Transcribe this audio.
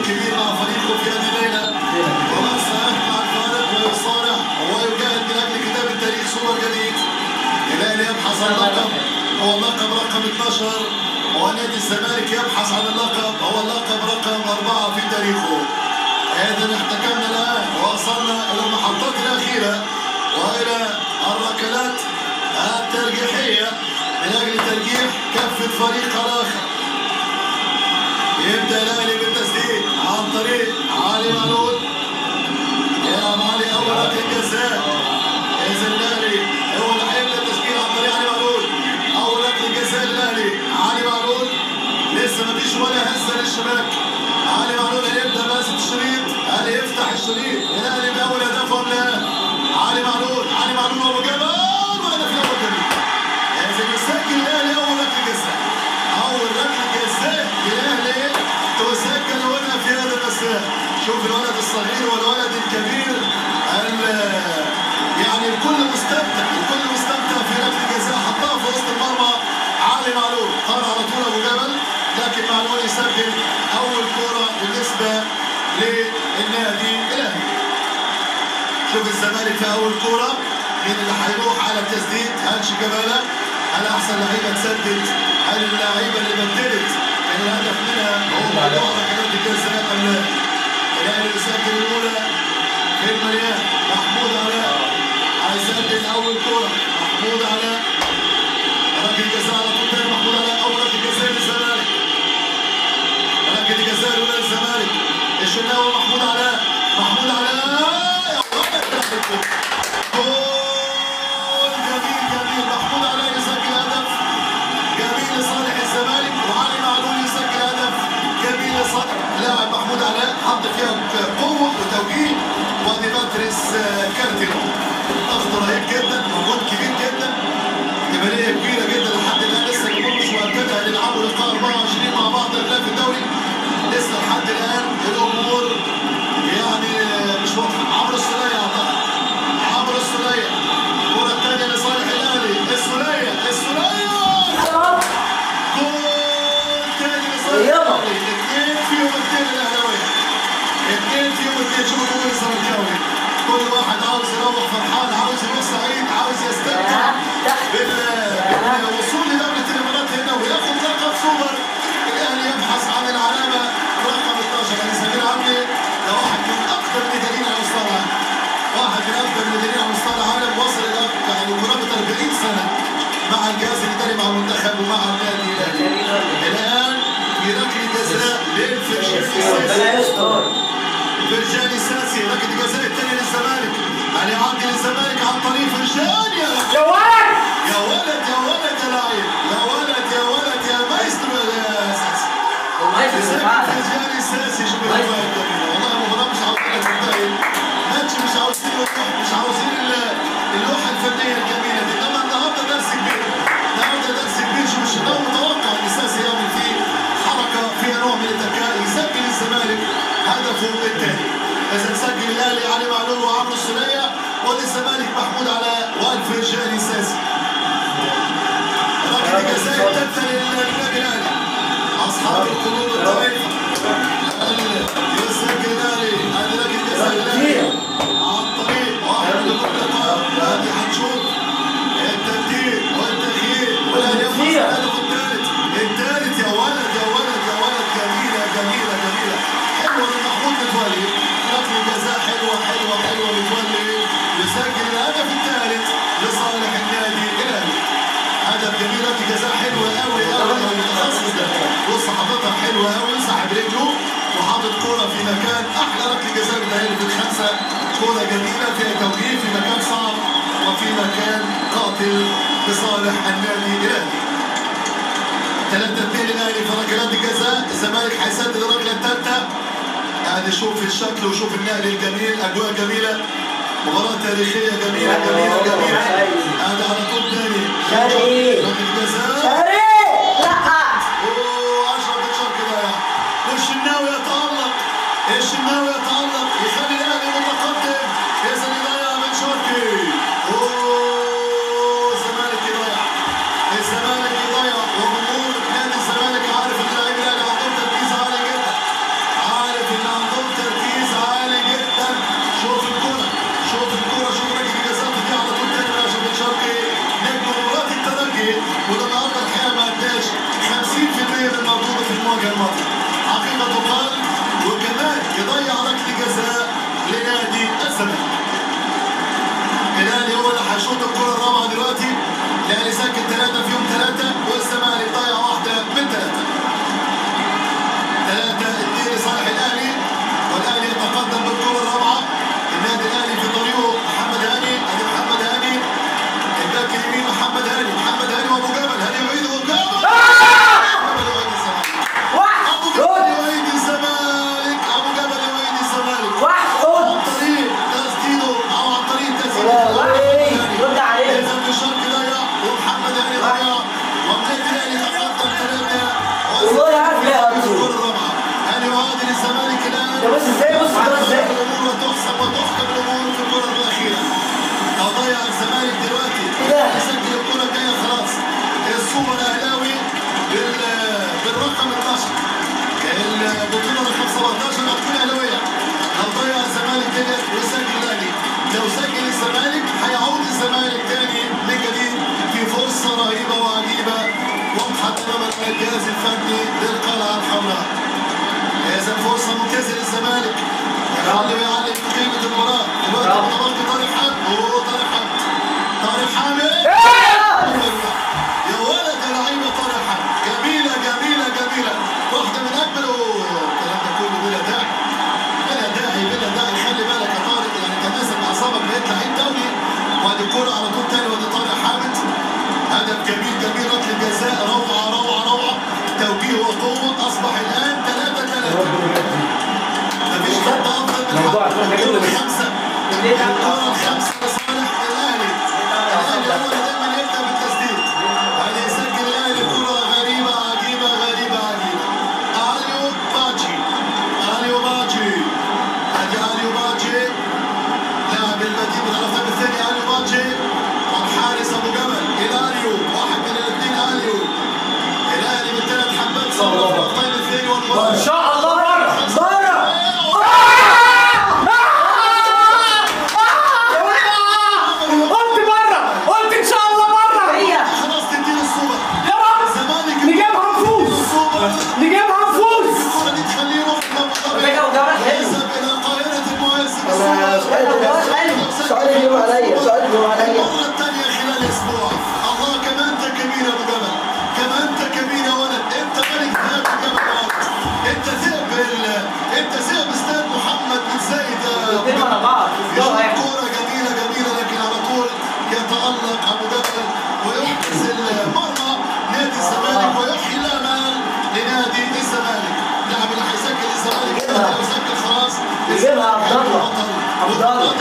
كبير مع فريقه في هذه الليله ومن سيصنع الفارق ويصارع ويجاهد من اجل كتاب التاريخ سوبر جديد الاهلي يبحث عن اللقب هو اللقب رقم 12 ونادي الزمالك يبحث عن اللقب هو اللقب رقم أربعة في تاريخه إذا احتكمنا الآن ووصلنا إلى المحطات الأخيرة وإلى الركلات الترجيحية من أجل ترجيح كفة فريق الآخر يبدأ الأهلي بالتسديد عن طريق علي معلول يلعب علي أول ركلة جزاء إذا الأهلي هو اللي هيبدأ التسجيل عن طريق علي معلول أول ركلة جزاء للأهلي علي معلول لسه مفيش ولا هزة للشباك علي معلول هيبدأ ماسك الشريط هل يفتح الشريط الأهلي بأول هدف ولا لا؟ علي معلول علي معلول أبو جبل وهدف الأول جميل إذا يسجل الأهلي أول ركلة جزاء أول ركلة جزاء للأهلي تسجل هنا في هذا المساء شوف الولد الصغير والولد الكبير ال- يعني الكل مستمتع الكل مستمتع في ركله جزاء حطها في وسط المرمى علي معلول طار على طول ابو جبل لكن معلول يسجل اول كوره بالنسبه للنادي الاهلي شوف الزمالك في اول كوره مين اللي هيروح على التسديد هل شيكابالا هل احسن لعيبه تسدد هل اللعيبه اللي بدلت كان الهدف منها هو موضوع ركلات الجزاء ام لا الاهلي يسجل الاولى في المليان محمود علاء هيسجل اول كوره محمود علاء ركله جزاء على طول تاني محمود علاء اول ركله جزاء للزمالك ركله جزاء الاولى للزمالك الشناوي محمود علاء محمود علاء يا ولد جول جميل جميل محمود علاء يسجل هدف جميل لصالح الزمالك وعلي معلول يسجل هدف جميل لصالح لاعب محمود علاء حط فيها قوه وتوجيه وادي باتريس آه، كارتيرو ضغط رهيب جدا مجهود كبير جدا احتماليه كبيره جدا لحد الان لسه الامور مش مؤكده هنلعبوا لقاء 24 مع بعض الان في الدوري لسه لحد الان الامور يعني آه، مش واضحه عمرو السوليه اعتقد عمرو السوليه الكره الثانيه لصالح الاهلي السوليه السوليه جول تاني لصالح يلا. الاهلي اثنين فيهم اثنين الاهلاويه اثنين فيهم اثنين شوفوا جمهور الزملكاوي كل واحد عاوز يروح فرحان عاوز يروح سعيد عاوز يستمتع بال- بالوصول لدولة الامارات هنا وياخذ لقب سوبر الاهلي يبحث عن العلامة رقم 12 يعني سمير عبدي ده واحد من اكثر المديرين على مستوى العالم واحد من اكثر المديرين على مستوى العالم وصل الى يعني قرابة 40 سنة مع الجهاز الاداري مع المنتخب ومع النادي الاهلي الان في ركله جزاء للفرشاوي ربنا يستر فرجاني ساسي ركله جزاء الثانيه للزمالك علي عبد للزمالك عن طريق فرجاني يا يا ولد يا ولد يا ولد يا لعيب يا ولد يا ولد يا مايسترو يا ساسي والله في يسجل الفعل فرجاني ساسي شوف الأجواء الجميلة والله المباراة مش عاوزين تنتهي ماتش مش عاوزين وضوح مش عاوزين ال- اللوحة الفنية الجميلة دي انما النهارده درس كبير النهارده درس كبير شوف الشناوي متوقع ان ساسي يعمل فيه حركة فيها نوع من الذكاء يسجل الزمالك هدفه الثاني إذا سجل الأهلي علي معلول وعمرو السولية وللزمالك محمود علاء والفرجاني ساسي ركلة جزاء الثالثة للنادي الأهلي أصحاب القلوب الضعيفة يسجل الأهلي هذه ركلة جزاء الأهلي عن طريق واحد من المنطقة هذه هنشوف التبديل والتغيير والأهلي يفوز بالهدف الثالث الثالث يا ولد يا ولد يا ولد جميلة جميلة جميلة حلوة من محمود متولي ركلة جزاء حلوة حلوة حلوة متولي يسجل الهدف الثالث لصالح النادي الأهلي هدف جميل ركله جزاء حلوه قوي قوي قوي المتخصص ده بص حاططها حلوه قوي سحب رجله وحاطط كوره في مكان احلى ركله جزاء بتهيألي في الخمسه كوره جميله فيها توجيه في مكان صعب وفي مكان قاتل لصالح النادي الاهلي 3 2 الاهلي في ركلات الجزاء الزمالك هيسدد الركله الثالثه يعني شوف الشكل وشوف النقل الجميل اجواء جميله مباراة تاريخية جميلة جميلة جميلة هذا على طول تاني شرقي. ركلة جزاء شرقي لا اوه اشرف بن شرقي ضيع والشناوي يتألق الشناوي يتألق يخلي الاهلي متقدم اذا يضيع بن شرقي اوه الزمالك يضيع الزمالك يضيع وجمهور نادي الزمالك عارف ان لاعبي الاهلي عندهم تركيز عالي جدا عارف ان وجه الماضي حقيقة تقال وكمان يضيع ركلة جزاء لنادي الزمالك الاهلي هو اللي هيشوط الكرة الرابعة دلوقتي الاهلي ساكن ثلاثة فيهم ثلاثة والزمالك ضيع واحدة من ثلاثة ثلاثة اثنين لصالح الاهلي والاهلي يتقدم بالكرة الرابعة النادي الاهلي في طريقه محمد هاني ادي محمد هاني الباك اليمين محمد هاني محمد هاني وابو جبل هاني يعيد وابو جبل جبل يعيد الزمالك واحد ابو جبل يعيد الزمالك ابو جبل يعيد الزمالك واحد عن طريق تسديده او عن طريق تسديده لا، لا، رد عليه. اذا بشرق ضيع ومحمد هاني ضيع والنادي الاهلي تقدم ثلاثه والله عارف ليه يا أنتو. الكره الرابعه هاني يعادل الزمالك الان ده بس ازاي بص كده ازاي الامور وتحسب وتحكم الامور في الكره الاخيره ضيع الزمالك دلوقتي لا. يسجل الكره الجايه خلاص السوبر الاهلاوي بال- بالرقم 12 البطوله رقم 17 هتكون اهلاويه لو ضيع الزمالك كده ويسجل الاهلي لو سجل الزمالك هيعود الزمالك تاني من جديد في فرصه رهيبه وعجيبه واضحه تماما على الجهاز الفني للقلعه الحمراء إذا فرصة ممتازة للزمالك يحاول يعلم في قيمة المباراة دلوقتي برافو. متبقي طارق حامد أوه طارق حامد طارق حامد يا ولد يا لعيبة طارق حامد جميلة جميلة جميلة واحدة من أجمل أوه الكلام ده كله بلا داعي بلا داعي بلا داعي خلي بالك يا طارق يعني كان نازل أعصابك بقيت لعيب دولي وادي الكورة على طول تاني وادي طارق حامد هدف جميل جميل ركلة جزاء روعة روعة روعة توجيه وقوة أصبح الآن 3 3 مفيش حد افضل من موضوع حد. الكرة الكرة جميلة. الخمسه اللي ده الكرة الخمسه لصالح الاهلي الاهلي هو اللي دايما يبدا بالتسديد هذا يسجل الاهلي كرة غريبة عجيبة غريبة عجيبة اليو باجي اليو باجي ادي اليو باجي لاعب البديل من الطرف الثاني اليو باجي والحارس ابو جبل الاليو واحد من الاثنين اليو الاهلي من ثلاث حبات صوره في الطيب الثاني والمباراة ان شاء الله بره بره قلت بره قلت ان شاء الله بره هي خلاص تديله السوبر يا رب الزمالك نجيبها نفوز السوبر نجيبها نفوز الكرة دي تخليه يروح رجع وجابها حلو. يذهب إلى قاهرة المعز أنا سؤال سؤال يجيب عليا سؤال يجيب عليا المرة الثانية خلال أسبوع الله كمان أنت كبير يا أبو جبل كمان أنت كبير يا ولد أنت ملك ذهب جبل يا ولد أنت ذئب ال- أنت ذئب استاذ محمد بن زايد يا أبو الاثنين ورا جبل بعض يشوط واحد. كورة جميلة جميلة لكن على طول يتألق أبو جبل ويحرز المرمى نادي الزمالك ويحيي الأمال لنادي الزمالك لاعب اللي هيسجل الزمالك يجيبها. لو سجل خلاص يجيبها عبد الله. بطل عبد الله.